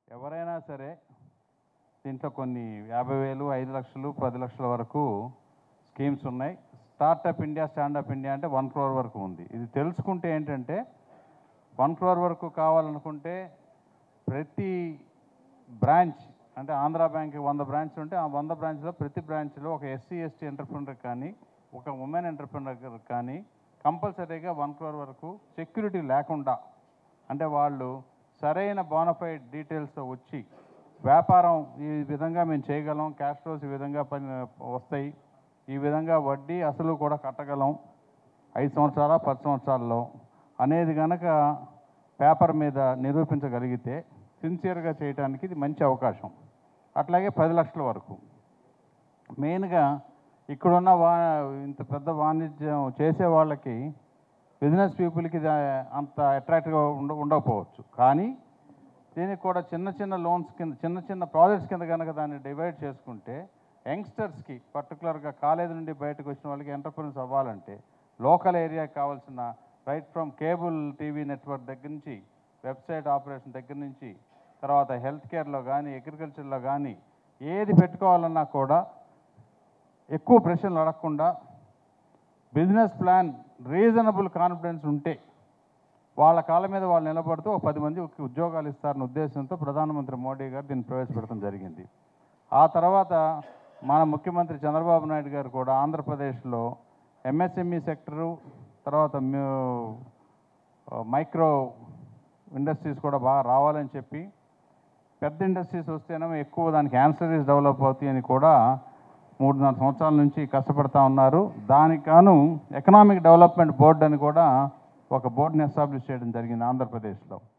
ఎవరైనా సరే దీంట్లో కొన్ని యాభై వేలు ఐదు లక్షలు పది లక్షల వరకు స్కీమ్స్ ఉన్నాయి స్టార్టప్ ఇండియా స్టాండప్ ఇండియా అంటే వన్ క్రోర్ వరకు ఉంది ఇది తెలుసుకుంటే ఏంటంటే వన్ క్రోర్ వరకు కావాలనుకుంటే ప్రతి బ్రాంచ్ అంటే ఆంధ్ర బ్యాంక్ వంద బ్రాంచ్లు ఉంటే ఆ వంద బ్రాంచ్లో ప్రతి బ్రాంచ్లో ఒక ఎస్సీ ఎస్టీ ఎంటర్ప్రినర్ కానీ ఒక ఉమెన్ ఎంటర్ప్రినర్ కానీ కంపల్సరీగా వన్ క్రోర్ వరకు సెక్యూరిటీ లేకుండా అంటే వాళ్ళు సరైన బోనఫైడ్ డీటెయిల్స్తో వచ్చి వ్యాపారం ఈ విధంగా మేము చేయగలం క్యాష్ ఫ్లోస్ ఈ విధంగా పని వస్తాయి ఈ విధంగా వడ్డీ అసలు కూడా కట్టగలం ఐదు సంవత్సరాల పది సంవత్సరాల్లో అనేది కనుక పేపర్ మీద నిరూపించగలిగితే సిన్సియర్గా చేయడానికి ఇది మంచి అవకాశం అట్లాగే పది లక్షల వరకు మెయిన్గా ఇక్కడున్న వా ఇంత పెద్ద వాణిజ్యం చేసే వాళ్ళకి బిజినెస్ పీపుల్కి ఇది అంత అట్రాక్టివ్గా ఉండ ఉండకపోవచ్చు కానీ దీనికి కూడా చిన్న చిన్న లోన్స్ కింద చిన్న చిన్న ప్రాజెక్ట్స్ కింద కనుక దాన్ని డివైడ్ చేసుకుంటే యంగ్స్టర్స్కి పర్టికులర్గా కాలేజీ నుండి బయటకు వచ్చిన వాళ్ళకి ఎంటర్ప్రినర్స్ అవ్వాలంటే లోకల్ ఏరియాకి కావాల్సిన right from cable TV network దగ్గర నుంచి వెబ్సైట్ ఆపరేషన్ దగ్గర నుంచి తర్వాత హెల్త్ కేర్లో కానీ అగ్రికల్చర్లో కానీ ఏది పెట్టుకోవాలన్నా కూడా ఎక్కువ ప్రశ్నలు అడగకుండా బిజినెస్ ప్లాన్ రీజనబుల్ కాన్ఫిడెన్స్ ఉంటే వాళ్ళ కాళ్ళ మీద వాళ్ళు నిలబడుతూ ఒక పది మందికి ఉద్యోగాలు ఇస్తారన్న ఉద్దేశంతో ప్రధానమంత్రి మోడీ గారు దీన్ని ప్రవేశపెట్టడం జరిగింది ఆ తర్వాత మన ముఖ్యమంత్రి చంద్రబాబు నాయుడు గారు కూడా ఆంధ్రప్రదేశ్లో ఎంఎస్ఎంఈ సెక్టరు తర్వాత మ్యూ- మైక్రో ఇండస్ట్రీస్ కూడా బాగా రావాలని చెప్పి పెద్ద ఇండస్ట్రీస్ వస్తేనేమో ఎక్కువ దానికి ఆన్సరీస్ డెవలప్ అవుతాయి అని కూడా మూడున్నర సంవత్సరాల నుంచి కష్టపడతా ఉన్నారు దానికి గాను ఎకనామిక్ డెవలప్మెంట్ బోర్డు అని కూడా ఒక బోర్డుని ఎస్టాబ్లిష్ చేయడం జరిగింది ఆంధ్రప్రదేశ్లో